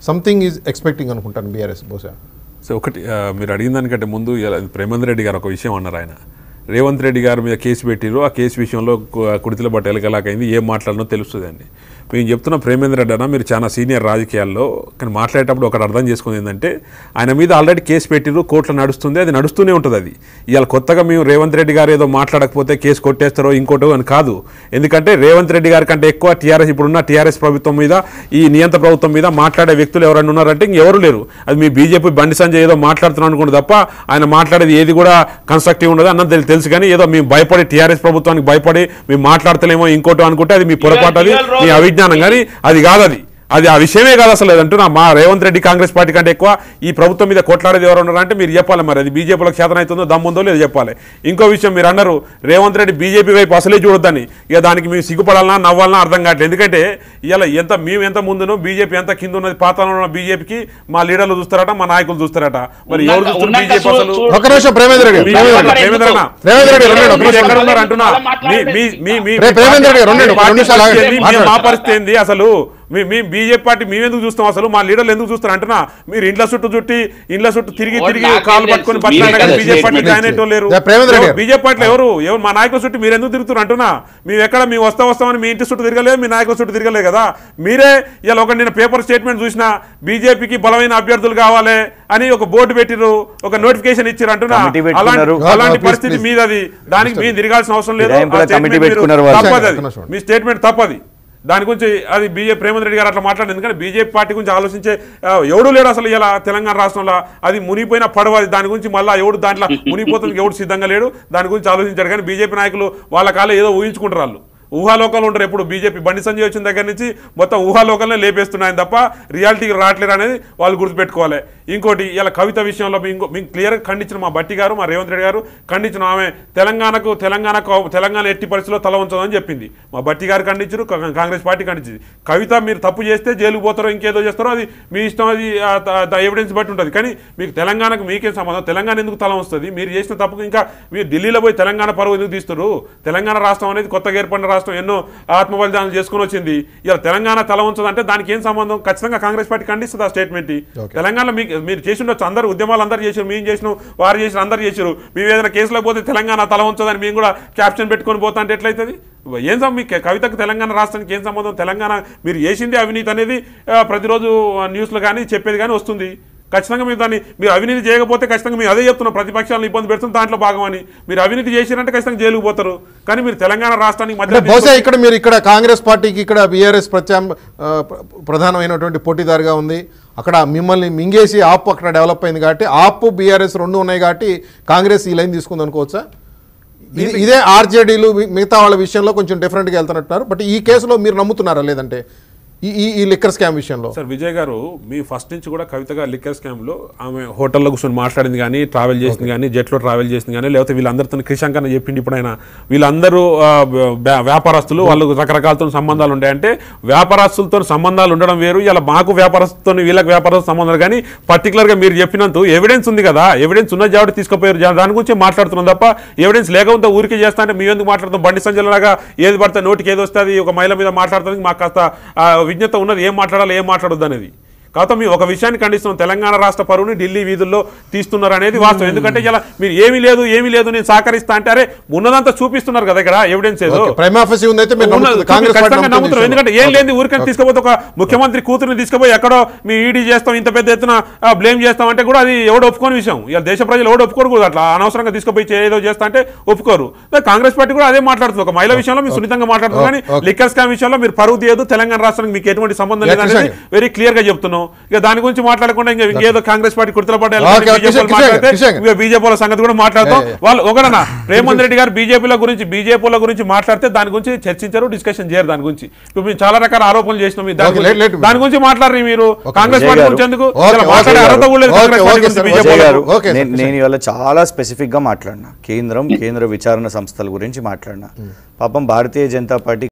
Something is expecting అనుకుంటాను BRS బహుశా so ఒకటి ఆ, మీరు అడిగిన దానికంటే ముందు ఇలా ప్రేమేంద్ర రెడ్డి గారు ఒక విషయం అన్నారు ఆయన రేవంత్ రెడ్డి గారి మీద కేసు పెట్టిరు ఆ కేసు విషయంలో కు- కుడితిల బట్ట ఎలకలాకైంది ఏం మాట్లాడినో తెలుస్తుంది అండి మేము చెప్తున్న ప్రేమేంద్ర రెడ్డి అన్న మీరు చాలా సీనియర్ రాజకీయాల్లో కానీ మాట్లాడేటప్పుడు ఒకటి అర్థం చేసుకుంది ఏంటంటే ఆయన మీద ఆల్రెడీ కేసు పెట్టిరు కోర్టులో నడుస్తుంది అది నడుస్తూనే ఉంటుంది అది ఇవాళ కొత్తగా మేము రేవంత్ రెడ్డి గారు ఏదో మాట్లాడకపోతే కేసు కొట్టేస్తారో ఇంకోటో అని కాదు ఎందుకంటే రేవంత్ రెడ్డి గారి కంటే ఎక్కువ టీఆర్ఎస్ ఇప్పుడున్న టీఆర్ఎస్ ప్రభుత్వం మీద ఈ నియంత్ర ప్రభుత్వం మీద మాట్లాడే వ్యక్తులు ఎవరైనా ఉన్నారంటే ఇంకెవరు లేరు అది మీ బీజేపీ బండి సంజయ్ ఏదో మాట్లాడుతున్నాను అనుకుంటే తప్ప ఆయన మాట్లాడేది ఏది కూడా కన్స్ట్రక్టివ్ ఉండదు అన్నది తెలు- తెలుసు కానీ ఏదో మేము భయపడి టీఆర్ఎస్ ప్రభుత్వానికి భయపడి మేము మాట్లాడతలేమో ఇంకోటో అనుకుంటే అది మీ పొరపాటు అది మీ అవిజ్ఞానం కానీ అది కాదు అది అది ఆ విషయమే కాదు అసలు అది అంటున్నా మా రేవంత్ రెడ్డి కాంగ్రెస్ పార్టీ కంటే ఎక్కువ ఈ ప్రభుత్వం మీద కొట్లాడేది ఎవరు ఉన్నారంటే మీరు చెప్పాలి మరి అది బీజేపీలో క్షేతన అవుతుందో దమ్ముందో లేదో చెప్పాలి ఇంకో విషయం మీరు అన్నారు రేవంత్ రెడ్డి బీజేపీ వైపు అసలే చూడొద్దని ఇక దానికి మేము సిగ్గుపడాలన్నా నవ్వాలన్నా అర్థం కావట్లేదు ఎందుకంటే ఇలా ఎంత మేము ఎంత ముందునో బీజేపీ ఎంత కింద ఉన్నది పాతాళంలో ఉన్న బీజేపీకి మా లీడర్లు చూస్తారట మా నాయకులు చూస్తారట మరి ఎవరు ఉన్నాక- చూస్తారు ఉన్నాక బీజేపీ చూ- అసలు చూ- ఒక్క నిమిషం ప్రేమేంద్ర రెడ్డి మీ- ప్రేమేంద్ర రెడ్డి ప్రేమేంద్ర అన్న. ప్రేమేంద్ర రెడ్డి రెండు నిమిషాలు, ఒక్క మీరు నిమిషం. ఎక్కడ ఉన్నారు అంటున్నా మీ మీ మీ మీ రే, ప్రేమేంద్ర రెడ్డి రెండు నిమిషాలు, పార్టీ రెండు నిమిషాలు పరిస్థితి ఆగండి. ఏంది? మీ- మా మాట్లాడండి. పరిస్థితి ఏంది అసలు మీ మీ బీజేపీ పార్టీ మేము ఎందుకు చూస్తాం అసలు మా లీడర్లు ఎందుకు చూస్తారు అంటున్నా మీరు ఇండ్ల చుట్టూ చుట్టి ఇండ్ల చుట్టూ తిరిగి ఓ, తిరిగి నాకేం కాలు తెలుసు. పట్టుకొని మీరు పట్టినా కానీ ఎక్కడ బీజేపీ పార్టీ statement జాయిన్ అయ్యటం లేరు రే, ప్రేమేంద్ర రెడ్డి గారు. బీజేపీ పార్టీలో ఎవరు ఎవరు మా నాయకుల చుట్టూ మీరు ఎందుకు తిరుగుతున్నారు అంటున్నా మేము ఎక్కడ మేము వస్తా వస్తామని మీ ఇంటి చుట్టూ తిరగలేదు మీ నాయకుల చుట్టూ తిరగలేదు కదా మీరే ఇలా ఒక నేను పేపర్ స్టేట్మెంట్ చూసిన బీజేపీకి బలమైన అభ్యర్థులు కావాలి అని ఒక బోర్డు పెట్టిరు ఒక నోటిఫికేషన్ ఇచ్చారు అంటున్నా కమిటీ అలాంటి పెట్టుకున్నారు. అలాంటి Please, పరిస్థితి please. మీదది దానికి మేము తిరగాల్సిన అవసరం లేదు ఫిరాయింపుల ఆ statement కమిటీ మీరు పెట్టుకున్నారు వాళ్ళు. తప్పదు అది. ఒక్క నిమిషం. మీ స్టేట్మెంట్ తప్పది దాని గురించి అది బీజేపీ ప్రేమేంద్ర రెడ్డి గారు అట్లా మాట్లాడింది ఎందుకంటే బీజేపీ పార్టీ గురించి ఆలోచించే ఆ, ఎవడు లేడు అసలు ఇలా తెలంగాణ రాష్ట్రంలో అది మునిగిపోయిన పడవ అది దాని గురించి మళ్ళీ ఎవడు దాంట్లో మునిగిపోతుంది ఎవడు సిద్ధంగా లేడు దాని గురించి ఆలోచించారు కానీ బీజేపీ నాయకులు వాళ్ళ కాలే ఏదో ఊహించుకుంటారు వాళ్ళు ఊహాలోకాలు ఉంటారు ఎప్పుడు బీజేపీ బండి సంజయ్ వచ్చిన దగ్గర నుంచి మొత్తం ఊహాలోకాలనే లేపేస్తున్నాయని తప్ప రియాలిటీకి రావట్లేరు అనేది వాళ్ళు గుర్తుపెట్టుకోవాలి ఇంకోటి ఇలా కవిత విషయంలో మేము ఇంకో మేము క్లియర్గా ఖండించిన మా బట్టి గారు మా రేవంత్ రెడ్డి గారు ఖండించిన ఆమె తెలంగాణకు తెలంగాణకు తెలంగాణ ఎట్టి పరిస్థితిలో తల ఉంచదని చెప్పింది మా బట్టి గారు ఖండించారు కా- కాంగ్రెస్ పార్టీ ఖండించింది కవిత మీరు తప్పు చేస్తే జైలుకు పోతారో ఇంకేదో చేస్తారో అది మీ ఇష్టం అది ఎవిడెన్స్ బట్టి ఉంటుంది కానీ మీకు తెలంగాణకు మీకేం సంబంధం తెలంగాణ ఎందుకు తల వస్తుంది మీరు చేసిన తప్పుకు ఇంకా మీరు ఢిల్లీలో పోయి తెలంగాణ పరువు ఎందుకు తీస్తారు తెలంగాణ రాష్ట్రం అనేది కొత్తగా ఏర్పడిన రాష్ట్రం ఎన్నో ఆత్మ బలిదానాలు చేసుకుని వచ్చింది ఇలా తెలంగాణ తల ఉంచదంటే దానికి ఏం సంబంధం ఖచ్చితంగా కాంగ్రెస్ పార్టీ ఖండిస్తుంది ఆ స్టేట్మెంట్ తెలంగాణలో మీకు మీరు చేసి ఉండొచ్చు అందరు ఉద్యమాలు అందరు చేసారు మేము చేసినాం వారు చేసిన అందరు చేసారు మేము ఏదైనా కేసులో పోతే తెలంగాణ తల ఉంచదని మేము కూడా క్యాప్షన్ పెట్టుకొని పోతా అంటే ఎట్లయితుంది ఏం సం- మీ కవితకు తెలంగాణ రాష్ట్రానికి ఏం సంబంధం తెలంగాణ మీరు చేసింది అవినీతి అనేది ఆ, ప్రతిరోజు న్యూస్లో కానీ చెప్పేది కానీ వస్తుంది ఖచ్చితంగా మీరు దాన్ని మీరు అవినీతి చేయకపోతే ఖచ్చితంగా మీరు అదే చెప్తున్నాం ప్రతిపక్షాలను ఇబ్బంది పెడుతుంది దాంట్లో భాగమని మీరు అవినీతి చేసిరంటే ఖచ్చితంగా జైలుకు పోతారు కానీ మీరు తెలంగాణ రాష్ట్రానికి అంటే మధ్య బహుశా ఇక్కడ మీరు ఇక్కడ కాంగ్రెస్ పార్టీకి ఇక్కడ బీఆర్ఎస్ ప్రత్యామ్ ఆ, ప్ర- ప్రధానమైనటువంటి పోటీదారుగా ఉంది అక్కడ మిమ్మల్ని మింగేసి ఆప్ అక్కడ డెవలప్ అయింది కాబట్టి ఆప్ బీఆర్ఎస్ రెండు ఉన్నాయి కాబట్టి కాంగ్రెస్ ఈ లైన్ తీసుకుంది అనుకోవచ్చా ఇది- ఇదే ఆర్జేడీలు మిగతా వాళ్ళ విషయంలో కొంచెం డిఫరెంట్గా వెళ్తున్నట్టున్నారు బట్ ఈ కేసులో మీరు నమ్ముతున్నారా లేదంటే ఈ ఈ ఈ లిక్కర్ స్కామ్ విషయంలో సార్ విజయ్ గారు మీ ఫస్ట్ నుంచి కూడా కవిత గారు లిక్కర్ స్కామ్ లో ఆమె హోటల్లో కూర్చొని మాట్లాడింది కానీ ట్రావెల్ చేసింది కానీ జెట్లో ట్రావెల్ చేసింది కానీ లేకపోతే వీళ్ళందరితో క్రిషాంక్ అని చెప్పింది ఇప్పుడు ఆయన వీళ్ళందరూ ఆ, వ్యా- వ్యాపారస్తులు వాళ్ళకు రకరకాలతో సంబంధాలు ఉంటాయంటే వ్యాపారస్తులతో సంబంధాలు ఉండడం వేరు ఇలా మాకు వ్యాపారస్తులతో వీళ్ళకి వ్యాపారస్తు సంబంధాలు కానీ పర్టికులర్ గా మీరు చెప్పినంత ఎవిడెన్స్ ఉంది కదా ఎవిడెన్స్ ఉన్న జాబ్ తీసుకుపోయారు జా- దాని గురించి మాట్లాడుతున్నాం తప్ప ఎవిడెన్స్ లేకపోతే ఊరికే చేస్తా అంటే మేము ఎందుకు మాట్లాడుతాం బండి సంజయ్ లాగా ఏది పడితే నోటికి ఏది వస్తుంది ఒక మహిళ మీద మాట్లాడుతుంది మాకు కాస్త ఆ, విజ్ఞత ఉన్నది ఏం మాట్లాడాలి ఏం మాట్లాడొద్దు అనేది కాకపోతే మేము ఒక విషయాన్ని ఖండిస్తున్నాం తెలంగాణ రాష్ట్ర పరువుని ఢిల్లీ వీధుల్లో తీస్తున్నారు అనేది వాస్తవం ఎందుకంటే ఇలా మీరు ఏమీ లేదు ఏమీ లేదు నేను సహకరిస్తా అంటే అరే ఉన్నదంతా చూపిస్తున్నారు కదా ఇక్కడ ఎవిడెన్స్ ఏదో ప్రైమాఫసీ ఉందైతే మీరు ఉన్నది. నమ్ముతుంది. కాంగ్రెస్ పార్టీ ఖచ్చితంగా నమ్ముతుంది నమ్ముతున్నాం ఈ ఎందుకంటే ఏం విషయంలో. లేని ఊరికని తీసుకుపోతే ఒక ముఖ్యమంత్రి కూతురుని తీసుకుపోయి ఎక్కడో మీ ఈడీ చేస్తాం ఇంత పెద్ద ఎత్తున బ్లేమ్ చేస్తాం అంటే కూడా అది ఎవడు ఒప్పుకోని విషయం ఇలా దేశ ప్రజలు ఎవడు ఒప్పుకోరు కూడా అట్లా అనవసరంగా తీసుకుపోయి చే- ఏదో చేస్తా అంటే ఒప్పుకోరు మరి కాంగ్రెస్ పార్టీ కూడా అదే మాట్లాడుతుంది ఒక మహిళా విషయంలో మీరు సున్నితంగా మాట్లాడుతుంది కానీ ఓకే. లిక్కర్ స్కామ్ విషయంలో మీరు పరువు తీయదు తెలంగాణ రాష్ట్రానికి మీకు ఎటువంటి సంబంధం యా, లేదనేది కిషన్. వెరీ క్లియర్ గా చెప్తున్నాం ఇక దాని గురించి మాట్లాడకుండా ఇంకా ఇంకేదో కాంగ్రెస్ పార్టీ కుర్తల ఓకే, కిషన్, కిషన్, మాట్లాడితే కిషన్. ఇంకా బీజేపీల సంగతి కూడా మాట్లాడతాం ఏ, ఏ. వాళ్ళు ఒకడనా రేవంత్ రెడ్డి గారు బీజేపీల గురించి బీజేపీల గురించి మాట్లాడితే దాని గురించి చర్చించారు డిస్కషన్ చేయరు దాని గురించి ఇప్పుడు మేము చాలా రకాల ఆరోపణలు చేసినాం ఈ దాని ఓకే, గురించి. Late, late. దాని గురించి మాట్లాడరు మీరు కాంగ్రెస్ విజయ్ పార్టీ గారు. గురించి ఎందుకు ఓకే, ఇలా ఓకే, మాట్లాడే గారు. అర్హత కూడా లేదు ఓకే, కాంగ్రెస్ పార్టీ ఓకే, గురించి సార్, బీజేపీ విజయ్ గారు వాళ్ళకు. ఓకే, నేను సార్. నేను ఇవాళ చాలా స్పెసిఫిక్ గా మాట్లాడినా కేంద్రం కేంద్ర విచారణ సంస్థల గురించి మాట్లాడినా పాపం భారతీయ జనతా పార్టీ